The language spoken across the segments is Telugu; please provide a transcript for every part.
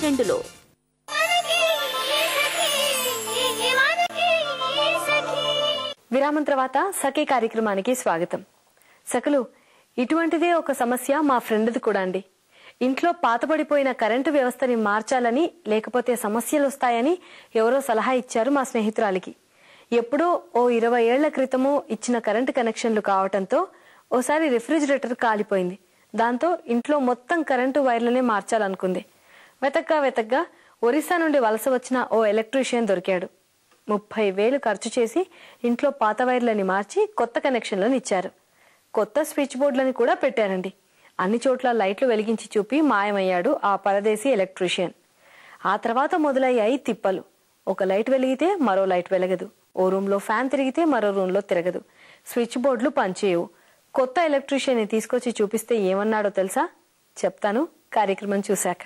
రెండులో విరామం తర్వాత సఖీ కార్యక్రమానికి స్వాగతం సకలు ఇటువంటిదే ఒక సమస్య మా ఫ్రెండ్ది కూడా అండి ఇంట్లో పాతబడిపోయిన కరెంటు వ్యవస్థని మార్చాలని లేకపోతే సమస్యలు వస్తాయని ఎవరో సలహా ఇచ్చారు మా స్నేహితురాలికి ఎప్పుడో ఓ ఇరవై ఏళ్ల క్రితము ఇచ్చిన కరెంటు కనెక్షన్లు కావటంతో ఓసారి రిఫ్రిజిరేటర్ కాలిపోయింది దాంతో ఇంట్లో మొత్తం కరెంటు వైర్లనే మార్చాలనుకుంది వెతగ్గా వెతగ్గా ఒరిస్సా నుండి వలస వచ్చిన ఓ ఎలక్ట్రీషియన్ దొరికాడు ముప్పై వేలు ఖర్చు చేసి ఇంట్లో పాత వైర్లని మార్చి కొత్త కనెక్షన్లను ఇచ్చారు కొత్త స్విచ్ బోర్డులని కూడా పెట్టారండి అన్ని చోట్ల లైట్లు వెలిగించి చూపి మాయమయ్యాడు ఆ పరదేశీ ఎలక్ట్రీషియన్ ఆ తర్వాత మొదలయ్యాయి తిప్పలు ఒక లైట్ వెలిగితే మరో లైట్ వెలగదు ఓ రూమ్ లో ఫ్యాన్ తిరిగితే మరో రూమ్ లో తిరగదు స్విచ్ బోర్డులు పనిచేయవు కొత్త ఎలక్ట్రీషియన్ ని తీసుకొచ్చి చూపిస్తే ఏమన్నాడో తెలుసా చెప్తాను కార్యక్రమం చూశాక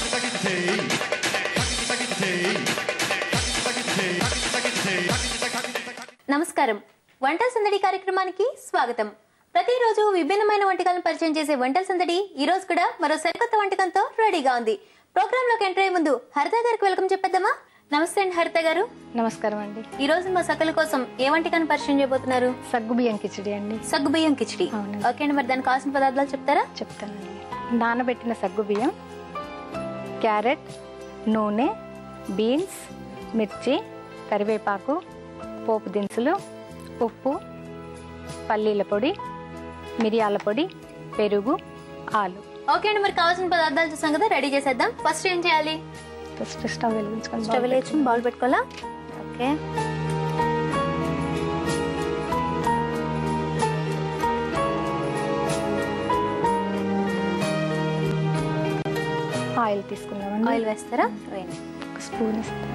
నమస్కారం వంటల సందడి కార్యక్రమానికి స్వాగతం ప్రతిరోజు విభిన్నమైన వంటకాలను పరిచయం చేసే వంటల సందడి ఈ రోజు కూడా మరో సరికొత్త వంటకంతో రెడీగా ఉంది ప్రోగ్రామ్ లోకి ఎంటర్ అయ్యే ముందు హరిత గారికి వెల్కమ్ చెప్పేద్దామా నమస్తే అండి హరిత గారు నమస్కారం అండి ఈ రోజు మా సకల కోసం ఏ వంటకాన్ని పరిచయం చేయబోతున్నారు సగ్గు బియ్యం కిచిడి అండి సగ్గు బియ్యం కిచిడి అవునండి. ఓకే అండి మరి దానికి కావాల్సిన పదార్థాలు చెప్తారా చెప్తానండి నానబెట్టిన సగ్గు బియ్యం క్యారెట్ నూనె బీన్స్ మిర్చి కరివేపాకు పోపు దినుసులు ఉప్పు పల్లీల పొడి మిరియాల పొడి పెరుగు ఆలు ఓకే అండి మరి కావాల్సిన పదార్థాలు చూసాం కదా రెడీ చేసేద్దాం ఫస్ట్ ఏం చేయాలి ఫస్ట్ స్టవ్ వెలిగించుకొని స్టవ్ లేచి బౌల్ పెట్టుకోవాలా ఓకే ఆయిల్ తీసుకున్నామండి ఆయిల్ వేస్తారా వేయండి ఒక స్పూన్ ఇస్తాం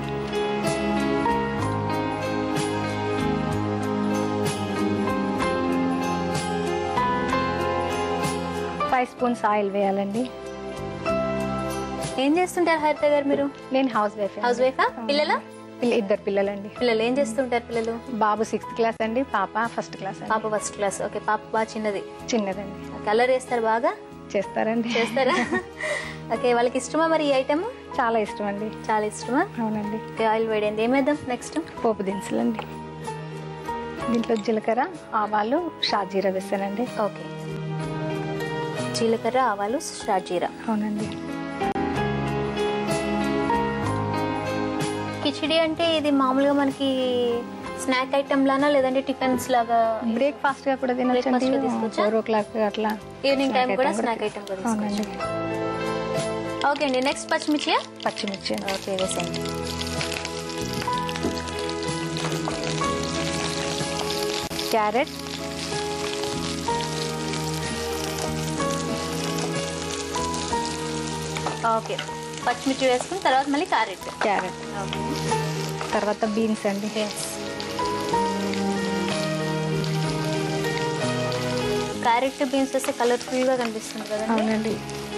ఫైవ్ స్పూన్స్ ఆయిల్ వేయాలండి ఏం చేస్తుంటారు హరిత గారు మీరు నేను హౌస్ వైఫ్ హౌస్ వైఫా పిల్లలా ఇద్దరు పిల్లలండి పిల్లలు ఏం చేస్తుంటారు పిల్లలు బాబు సిక్స్త్ క్లాస్ అండి పాప ఫస్ట్ క్లాస్ అండి పాప ఫస్ట్ క్లాస్ ఓకే పాప బాగా చిన్నది చిన్నదండి కలర్ వేస్తారు బాగా చేస్తారండి చేస్తారా ఓకే వాళ్ళకి ఇష్టమా మరి ఈ ఐటమ్ చాలా ఇష్టం అండి చాలా ఇష్టమా అవునండి ఓకే ఆయిల్ వేడండి ఏమేద్దాం నెక్స్ట్ పోపు దినుసులు అండి దీంట్లో జీలకర్ర ఆవాలు షాజీరా వేస్తానండి ఓకే జీలకర్ర ఆవాలు షాజీరా అవునండి కిచిడి అంటే ఇది మామూలుగా మనకి స్నాక్ ఐటమ్ లానా లేదంటే టిఫిన్స్ లాగా బ్రేక్ఫాస్ట్ గా కూడా తినొచ్చండి Breakfast గా తీసుకోవచ్చా? ఫోర్ ఓ క్లాక్ అట్లా ఈవినింగ్ టైం snack కూడా item స్నాక్ ఐటమ్ కూడా అవునండి ఓకే అండి నెక్స్ట్ పచ్చిమిర్చి పచ్చిమిర్చి అండి. ఓకే వేసేయండి క్యారెట్ ఓకే పచ్చిమిర్చి వేసుకుని తర్వాత మళ్ళీ క్యారెట్ క్యారెట్ ఓకే తర్వాత బీన్స్ అండి క్యారెట్ బీన్స్ వేస్తే కలర్ఫుల్ గా కనిపిస్తుంది కదండి అవునండి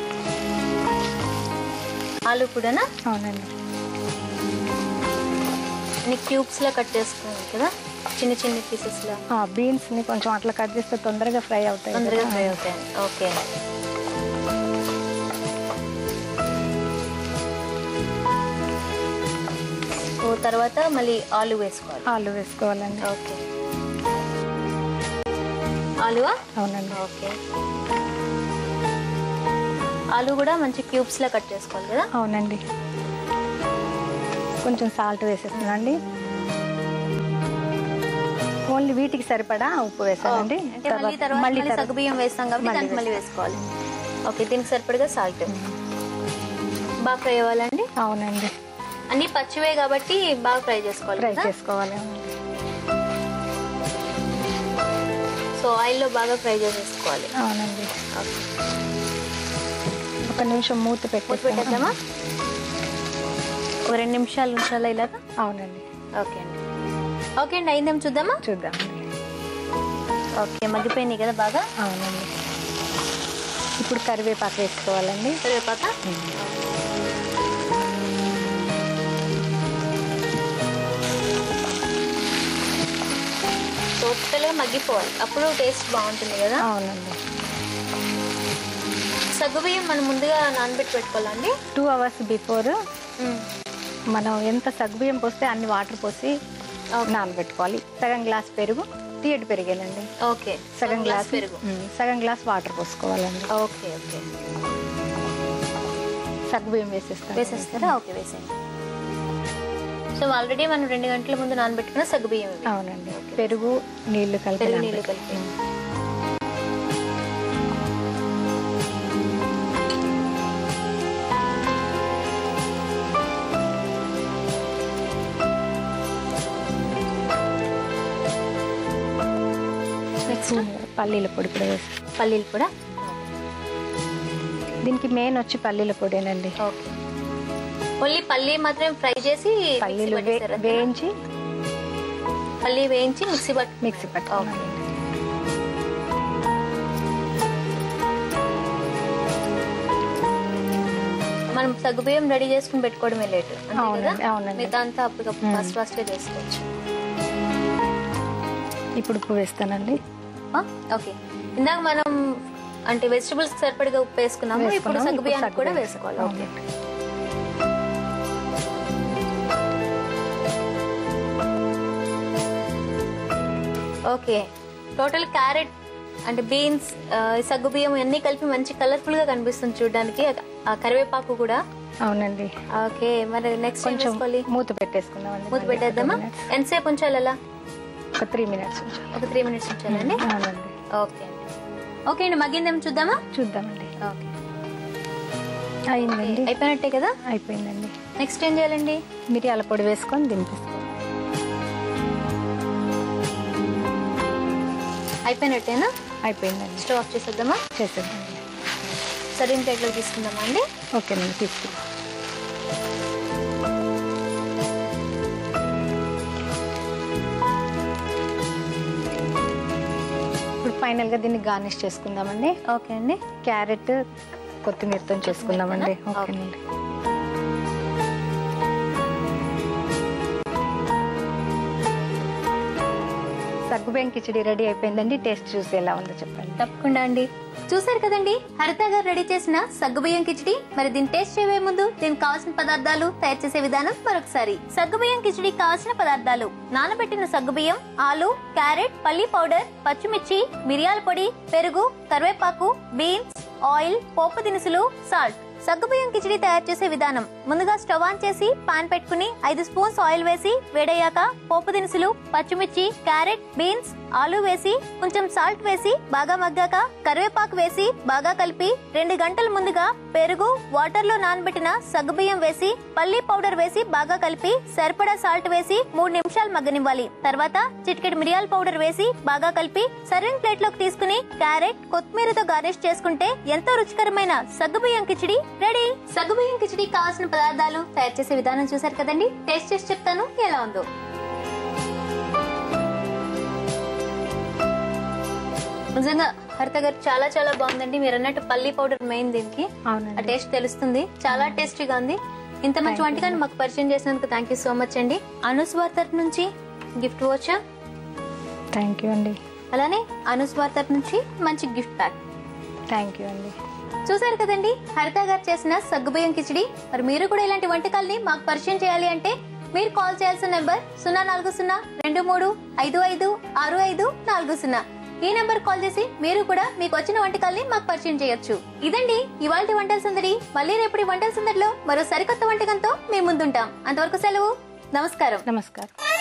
ఆలు కూడానా అవునండి అన్ని క్యూబ్స్ లా కట్ చేసుకున్నాం కదా చిన్న చిన్న పీసెస్ లా ఆ బీన్స్ ని కొంచెం అట్లా కట్ చేస్తే తొందరగా ఫ్రై అవుతాయి తొందరగా కదా. ఫ్రై అవుతాయి ఓకే ఓ తర్వాత మళ్ళీ ఆలు వేసుకోవాలి ఆలు వేసుకోవాలండి ఓకే ఆలువా అవునండి ఓకే ఆలు కూడా మంచి క్యూబ్స్ లా కట్ చేసుకోవాలి కదా అవునండి కొంచెం సాల్ట్ వేసేస్తున్నాండి ఓన్లీ వీటికి సరిపడా ఉప్పు వేసానండి అంటే మళ్ళీ తర్వాత మళ్ళీ సగ్గు బియ్యం వేస్తాం కాబట్టి మళ్ళీ దానికి మళ్ళీ వేసుకోవాలి ఓకే దీనికి సరిపడగా సాల్ట్ బాగా ఫ్రై అవ్వాలండి అవునండి అన్ని పచ్చివే కాబట్టి బాగా ఫ్రై చేసుకోవాలి ఫ్రై కదా చేసుకోవాలి సో ఆయిల్లో బాగా ఫ్రై చేసేసుకోవాలి అవునండి ఓకే. ఒక నిమిషం మూత మూత పెట్టేస్తాము పెట్టేద్దామా ఒక రెండు నిమిషాలు ఉంచాలా ఇలాగా అవునండి ఓకే అండి ఓకే అండి అయిందేమో చూద్దామా చూద్దామండి ఓకే మగ్గిపోయినాయి కదా బాగా అవునండి ఇప్పుడు కరివేపాకు వేసుకోవాలండి కరివేపాక టోటల్గా మగ్గిపోవాలి అప్పుడు టేస్ట్ బాగుంటుంది కదా అవునండి సగ్గుబియ్యం మనం ముందుగా నానబెట్టి పెట్టుకోవాలండి టూ అవర్స్ బిఫోర్ మనం ఎంత సగ్గుబియ్యం పోస్తే అన్ని వాటర్ పోసి నానబెట్టుకోవాలి సగం గ్లాస్ పెరుగు తీయటి పెరిగేనండి ఓకే సగం గ్లాస్ పెరుగు ఉమ్, సగం గ్లాస్ వాటర్ పోసుకోవాలండి ఓకే ఓకే సగ్గుబియ్యం వేసేస్తాం వేసేస్తారా ఓకే వేసేయండి సో ఆల్రెడీ మనం రెండు గంటల ముందు నానబెట్టుకున్న సగ్గుబియ్యం ఇవి అవునండి పెరుగు నీళ్లు కలిపి పెరుగు నీళ్ళు నానబెట్టి- కలిపి నెక్స్ట్ ఉమ్, పల్లీల పొడి కూడా వేసి పల్లీలు కూడా దీనికి మెయిన్ వచ్చి పల్లీల పొడేనండి ఓకే ఓన్లీ పల్లీ మాత్రం ఫ్రై చేసి మిక్సీ పల్లీలు వే- పట్టేసారా? వేయించి పల్లీ వేయించి మిక్సీ పట్టు మిక్సీ పట్టుకోవాలి మనం సగ్గుబియ్యం రెడీ చేసుకుని పెట్టుకోవడమే లేట్ అంతే కదా అవునండి, అవునండి. మిగతా అంతా అప్పటికప్పుడు ఫస్ట్ ఫస్ట్ చేసుకోవచ్చు ఇప్పుడు ఉప్పు వేస్తానండి ఆ, ఓకే ఇందాక మనం అంటే వెజిటబుల్స్ సరిపడిగా ఉప్పు వేసుకున్నాము ఇప్పుడు వేసుకున్నాం. ఇప్పుడు సగ్గుబియ్యానికి కూడా సగ్గుబియ్యం. వేసుకోవాలి ఓకే అవునండి. ఓకే టోటల్ క్యారెట్ అంటే బీన్స్ సగ్గుబియ్యం అన్ని కలిపి మంచి కలర్ఫుల్ గా కనిపిస్తుంది చూడడానికి ఆ కరివేపాకు కూడా అవునండి ఓకే మరి నెక్స్ట్ ఏం కొంచెం వేసుకోవాలి మూత పెట్టేసుకుందామండి మూత పెట్టేద్దామా ఎంతసేపు ఉంచాలి అలా ఒక త్రీ మినిట్స్ ఉంచాలి ఒక త్రీ మినిట్స్ ఉంచాలండి అవునండి ఓకే అండి ఓకే అండి మగ్గిందేమో చూద్దామా చూద్దామండి ఓకే అయిందండి అయిపోయినట్టే కదా అయిపోయిందండి నెక్స్ట్ ఏం చేయాలండి మిరియాల పొడి వేసుకొని దింపేసుకోవాలి అయిపోయినట్టేనా అయిపోయిందండి స్టవ్ ఆఫ్ చేసేద్దామా చేసేద్దామండి సర్వింగ్ ప్లేట్లో తీసుకుందామా అండి ఓకేనండి తీసుకుందాం ఇప్పుడు ఫైనల్గా దీన్ని గార్నిష్ చేసుకుందామండి ఓకే అండి క్యారెట్ కొత్తిమీరతో చేసుకుందామండి ఓకే. ఓకేనండి సగ్గుబియ్యం కిచడి రెడీ అయిపోయిందండి టేస్ట్ చూసి ఎలా ఉందో చెప్పండి తప్పకుండా అండి చూసారు కదండి హరిత గారు రెడీ చేసిన సగ్గుబియ్యం కిచడి మరి దీన్ని టేస్ట్ చేయబోయే ముందు దీనికి కావాల్సిన పదార్థాలు తయారు చేసే విధానం మరొకసారి సగ్గుబియ్యం కిచడి కావాల్సిన పదార్థాలు నానబెట్టిన సగ్గుబియ్యం ఆలు క్యారెట్ పల్లి పౌడర్ పచ్చిమిర్చి మిరియాల పొడి పెరుగు కరివేపాకు బీన్స్ ఆయిల్ పోపు దినుసులు సాల్ట్ సగ్గుబియ్యం కిచడి తయారు చేసే విధానం ముందుగా స్టవ్ ఆన్ చేసి పాన్ పెట్టుకుని ఐదు స్పూన్స్ ఆయిల్ వేసి వేడయ్యాక పోపు దినుసులు పచ్చిమిర్చి క్యారెట్ బీన్స్ ఆలు వేసి కొంచెం సాల్ట్ వేసి బాగా మగ్గాక కరివేపాకు వేసి బాగా కలిపి రెండు గంటల ముందుగా పెరుగు వాటర్ లో నానబెట్టిన సగ్గుబియ్యం వేసి పల్లి పౌడర్ వేసి బాగా కలిపి సరిపడా సాల్ట్ వేసి మూడు నిమిషాలు మగ్గనివ్వాలి తర్వాత చిటికెడు మిరియాల పౌడర్ వేసి బాగా కలిపి సర్వింగ్ ప్లేట్ లోకి తీసుకుని క్యారెట్ కొత్తిమీరతో గార్నిష్ చేసుకుంటే ఎంతో రుచికరమైన సగ్గుబియ్యం కిచిడి రెడీ సగ్గుబియ్యం కిచిడి కావాల్సిన పదార్థాలు తయారు చేసే విధానం చూసారు కదండి టేస్ట్ చేసి చెప్తాను ఎలా ఉందో నిజంగా హరిత గారు చాలా చాలా బాగుందండి మీరు అన్నట్టు పల్లి పౌడర్ మెయిన్ దీనికి ఆ అవునండి టేస్ట్ తెలుస్తుంది చాలా టేస్టీగా ఉంది ఇంత మంచి వంటకాన్ని మాకు పరిచయం చేసినందుకు థ్యాంక్ యూ సో మచ్ అండి అనుస్వార్ తరఫు నుంచి గిఫ్ట్ వచ్చా థ్యాంక్ యూ అండి అలానే అనుస్వార్ తరఫు నుంచి మంచి గిఫ్ట్ ప్యాక్ థ్యాంక్ యూ అండి చూసారు కదండి హరిత గారు చేసిన సగ్గుబియ్యం కిచిడి మరి మీరు కూడా ఇలాంటి వంటకాల్ని మాకు పరిచయం చేయాలి అంటే మీరు కాల్ చేయాల్సిన నెంబర్ సున్నా నాలుగు సున్నా రెండు మూడు ఐదు ఐదు ఆరు ఐదు నాలుగు సున్నా ఈ నెంబర్ కాల్ చేసి మీరు కూడా మీకు వచ్చిన వంటకాల్ని మాకు పరిచయం చేయొచ్చు ఇదండి ఇవాళ వంటల సందడి మళ్ళీ రేపటి వంటల సందడిలో మరో సరికొత్త వంటకంతో మేము ముందుంటాం అంతవరకు సెలవు నమస్కారం నమస్కారం